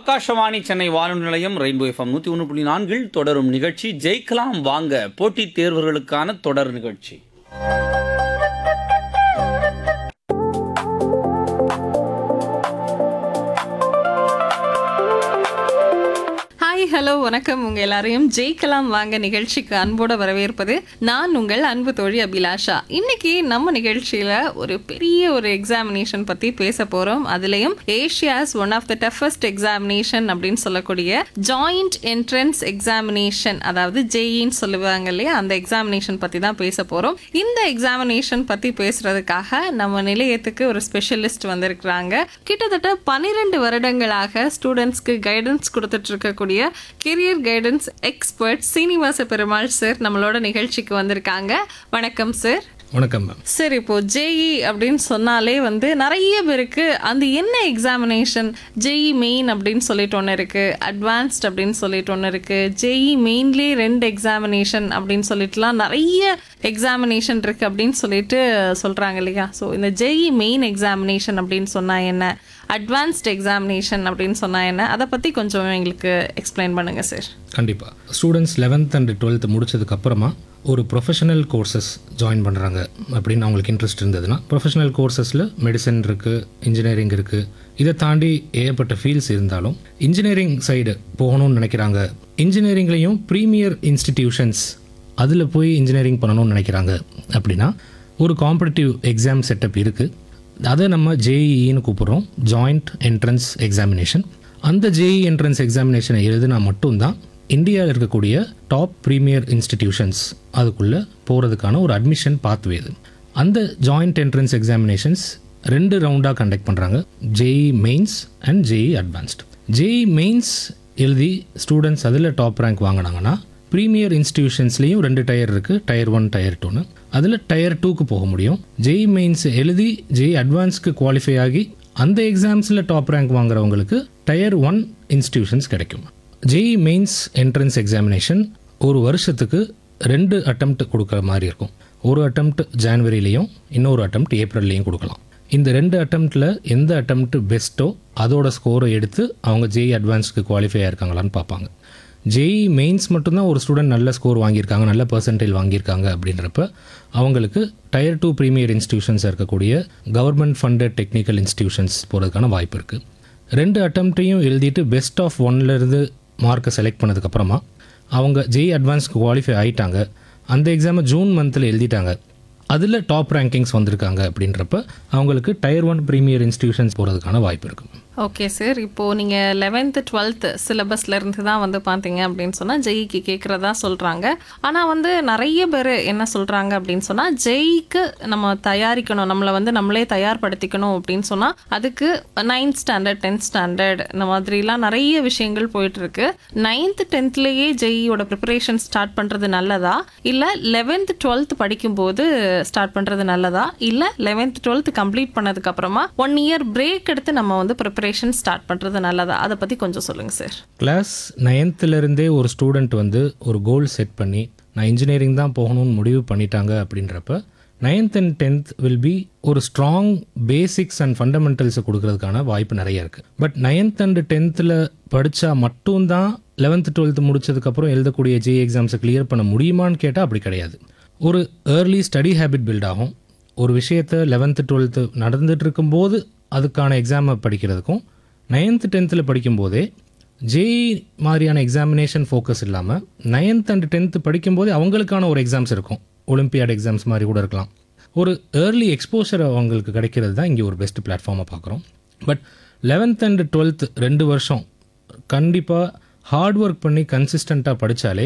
ஆகாஷவாணி சென்னை வானொலி நிலையம் rainbow FM நூற்றி ஒன்று புள்ளி நான்கில் தொடரும் நிகழ்ச்சி ஜெயிக்கலாம் வாங்க போட்டித் தேர்வுகளுக்கான தொடர் நிகழ்ச்சி ஹாய் ஹலோ வணக்கம் உங்க எல்லாரையும் ஜெயிக்கலாம் வாங்க நிகழ்ச்சிக்கு அன்போட வரவேற்பது நான் உங்கள் அன்பு தோழி அபிலாஷா இன்னைக்கு நம்ம நிகழ்ச்சியில ஒரு பெரிய ஒரு எக்ஸாமினேஷன் பத்தி பேச போறோம் அதுலயும் Asia's one of the toughest examination அப்படின்னு சொல்லக்கூடிய ஜாயிண்ட் என்ட்ரன்ஸ் எக்ஸாமினேஷன் அதாவது ஜேஇன்னு சொல்லுவாங்க இல்லையா அந்த எக்ஸாமினேஷன் பத்தி தான் பேச போறோம் இந்த எக்ஸாமினேஷன் பத்தி பேசுறதுக்காக நம்ம நிலையத்துக்கு ஒரு ஸ்பெஷலிஸ்ட் வந்திருக்கிறாங்க கிட்டத்தட்ட பன்னிரெண்டு வருடங்களாக ஸ்டூடெண்ட்ஸ்க்கு கைடன்ஸ் கொடுத்துட்டு இருக்கக்கூடிய career guidance expert Srinivasa Perumal sir நம்மளோட நிகழ்ச்சிக்கு வந்திருக்காங்க வணக்கம் சார் வணக்கம் மேம் சார் இப்போ ஜேஇ அப்படின்னு சொன்னாலே வந்து நிறைய பேருக்கு அந்த என்ன எக்ஸாமினேஷன் ஜேஇ மெயின் அப்படின்னு சொல்லிட்டு ஒன்று இருக்கு அட்வான்ஸ்ட் அப்படின்னு சொல்லிட்டு ஒன்று இருக்கு ஜேஇ மெயின்லேயே ரெண்டு எக்ஸாமினேஷன் அப்படின்னு சொல்லிட்டுலாம் நிறைய எக்ஸாமினேஷன் இருக்கு அப்படின்னு சொல்லிட்டு சொல்றாங்க இல்லையா ஸோ இந்த ஜேஇ மெயின் எக்ஸாமினேஷன் அப்படின்னு சொன்னா என்ன அட்வான்ஸ்ட் எக்ஸாமினேஷன் அப்படின்னு சொன்னா என்ன அதை பத்தி கொஞ்சம் எங்களுக்கு எக்ஸ்பிளைன் பண்ணுங்க சார் கண்டிப்பாக ஸ்டூடெண்ட்ஸ் லெவன்த் அண்ட் டுவெல்த் முடிச்சதுக்கு அப்புறமா ஒரு ப்ரொஃபஷனல் கோர்சஸ் ஜாயின் பண்ணுறாங்க அப்படின்னு அவங்களுக்கு இன்ட்ரெஸ்ட் இருந்ததுன்னா ப்ரொஃபஷனல் கோர்சஸில் மெடிசன் இருக்குது இன்ஜினியரிங் இருக்குது இதை தாண்டி ஏகப்பட்ட ஃபீல்ட்ஸ் இருந்தாலும் இன்ஜினியரிங் சைடு போகணும்னு நினைக்கிறாங்க இன்ஜினியரிங்லேயும் ப்ரீமியர் இன்ஸ்டிடியூஷன்ஸ் அதில் போய் இன்ஜினியரிங் பண்ணணும்னு நினைக்கிறாங்க அப்படின்னா ஒரு காம்படிட்டிவ் எக்ஸாம் செட்டப் இருக்குது அதை நம்ம ஜேஇன்னு கூப்பிட்றோம் ஜாயிண்ட் என்ட்ரன்ஸ் எக்ஸாமினேஷன் அந்த ஜேஇ என்ட்ரன்ஸ் எக்ஸாமினேஷனை எழுதினா மட்டும்தான் இந்தியாவில் இருக்கக்கூடிய டாப் ப்ரீமியர் இன்ஸ்டிடியூஷன்ஸ் அதுக்குள்ளே போகிறதுக்கான ஒரு அட்மிஷன் பாத்வே இது அந்த ஜாயிண்ட் என்ட்ரன்ஸ் எக்ஸாமினேஷன்ஸ் ரெண்டு ரவுண்டாக கண்டக்ட் பண்ணுறாங்க JEE mains and JEE advanced JEE mains எழுதி ஸ்டூடெண்ட்ஸ் அதில் டாப் ரேங்க் வாங்கினாங்கன்னா ப்ரீமியர் இன்ஸ்டிடியூஷன்ஸ்லேயும் ரெண்டு டயர் இருக்குது டயர் ஒன் டயர் டூன்னு அதில் டயர் டூக்கு போக முடியும் ஜெய் மெயின்ஸ் எழுதி ஜெய் அட்வான்ஸ்க்கு குவாலிஃபை ஆகி அந்த எக்ஸாம்ஸில் டாப் ரேங்க் வாங்குறவங்களுக்கு டயர் ஒன் இன்ஸ்டிடியூஷன்ஸ் கிடைக்கும் ஜெய் மெயின்ஸ் என்ட்ரன்ஸ் எக்ஸாமினேஷன் ஒரு வருஷத்துக்கு ரெண்டு அட்டம்ப்ட் கொடுக்குற மாதிரி இருக்கும் ஒரு அட்டம்ப்ட் ஜான்வரிலையும் இன்னொரு அட்டம்ப்ட் ஏப்ரல்லையும் கொடுக்கலாம் இந்த ரெண்டு அட்டம்ப்டில் எந்த அட்டம்ப்ட் பெஸ்ட்டோ அதோட ஸ்கோரை எடுத்து அவங்க ஜெய் அட்வான்ஸ்க்கு குவாலிஃபை ஆயிருக்காங்களான்னு பார்ப்பாங்க ஜேஇ மெயின்ஸ் மட்டும்தான் ஒரு ஸ்டூடெண்ட் நல்ல ஸ்கோர் வாங்கியிருக்காங்க நல்ல பர்சன்டேஜ் வாங்கியிருக்காங்க அப்படின்றப்ப அவங்களுக்கு டயர் டூ ப்ரீமியர் இன்ஸ்டிடியூஷன்ஸ் இருக்கக்கூடிய கவர்மெண்ட் ஃபண்டட் டெக்னிக்கல் இன்ஸ்டிடியூஷன்ஸ் போகிறதுக்கான வாய்ப்பு இருக்குது ரெண்டு அட்டம்ப்டையும் எழுதிட்டு பெஸ்ட் ஆஃப் ஒன்லேருந்து மார்க்கை செலக்ட் பண்ணதுக்கப்புறமா அவங்க ஜேஇ அட்வான்ஸ்க்கு குவாலிஃபை ஆகிட்டாங்க அந்த எக்ஸாமை ஜூன் மந்தில் எழுதிட்டாங்க அதில் டாப் ரேங்கிங்ஸ் வந்திருக்காங்க அப்படின்றப்ப அவங்களுக்கு டயர் ஒன் ப்ரீமியர் இன்ஸ்டிடியூஷன்ஸ் போகிறதுக்கான வாய்ப்பு இருக்குது ஓகே சார் இப்போ நீங்க லெவன்த்து டுவெல்த்து சிலபஸ்ல இருந்து தான் வந்து பார்த்தீங்க அப்படின்னு சொன்னா ஜெய்க்கு கேட்குறதா சொல்றாங்க ஆனா வந்து நிறைய பேர் என்ன சொல்றாங்க அப்படின்னு சொன்னா ஜெய்க்கு நம்ம தயாரிக்கணும் நம்மளை வந்து நம்மளே தயார்படுத்திக்கணும் அப்படின்னு சொன்னா அதுக்கு நைன்த் ஸ்டாண்டர்ட் டென்த் ஸ்டாண்டர்ட் இந்த மாதிரிலாம் நிறைய விஷயங்கள் போயிட்டு இருக்கு நைன்த் டென்த்லயே ஜெய்யோட ப்ரிப்பரேஷன் ஸ்டார்ட் பண்றது நல்லதா இல்ல லெவன்த் டுவெல்த் படிக்கும்போது ஸ்டார்ட் பண்றது நல்லதா இல்ல லெவன்த் டுவெல்த் கம்ப்ளீட் பண்ணதுக்கு அப்புறமா ஒன் இயர் பிரேக் எடுத்து நம்ம வந்து ப்ரிப்பரேஷன் ஸ்டார்ட் பண்றது நல்லதா அதை பத்தி கொஞ்சம் சொல்லுங்க சார் கிளாஸ் நைன்த்துலேருந்தே ஒரு ஸ்டூடெண்ட் வந்து ஒரு கோல் செட் பண்ணி நான் இன்ஜினியரிங் தான் போகணும்னு முடிவு பண்ணிட்டாங்க அப்படின்றப்ப ninth and tenth will be ஒரு ஸ்ட்ராங் பேசிக்ஸ் அண்ட் ஃபண்டமெண்டல்ஸை கொடுக்கறதுக்கான வாய்ப்பு நிறைய இருக்குது பட் நைன்த் அண்ட் டென்த்தில் படித்தா மட்டும்தான் லெவன்த்து டுவெல்த்து முடிச்சதுக்கப்புறம் எழுதக்கூடிய ஜே எக்ஸாம்ஸை கிளியர் பண்ண முடியுமான்னு கேட்டால் அப்படி கிடையாது ஒரு ஏர்லி ஸ்டடி ஹேபிட் பில்ட் ஆகும் ஒரு விஷயத்தை லெவன்த்து டுவெல்த்து நடந்துட்டு இருக்கும்போது அதுக்கான எக்ஸாமை படிக்கிறதுக்கும் நைன்த்து டென்த்தில் படிக்கும்போதே ஜேஇ மாதிரியான எக்ஸாமினேஷன் ஃபோக்கஸ் இல்லாமல் நைன்த் அண்ட் டென்த்து படிக்கும்போதே அவங்களுக்கான ஒரு எக்ஸாம்ஸ் இருக்கும் ஒலிம்பியாட் எக்ஸாம்ஸ் மாதிரி கூட இருக்கலாம் ஒரு ஏர்லி எக்ஸ்போஷர் அவங்களுக்கு கிடைக்கிறது தான் இங்கே ஒரு பெஸ்ட் பிளாட்ஃபார்மை பார்க்குறோம் பட் லெவன்த் அண்ட் டுவெல்த் ரெண்டு வருஷம் கண்டிப்பாக ஹார்ட் ஒர்க் பண்ணி கன்சிஸ்டண்ட்டாக படித்தாலே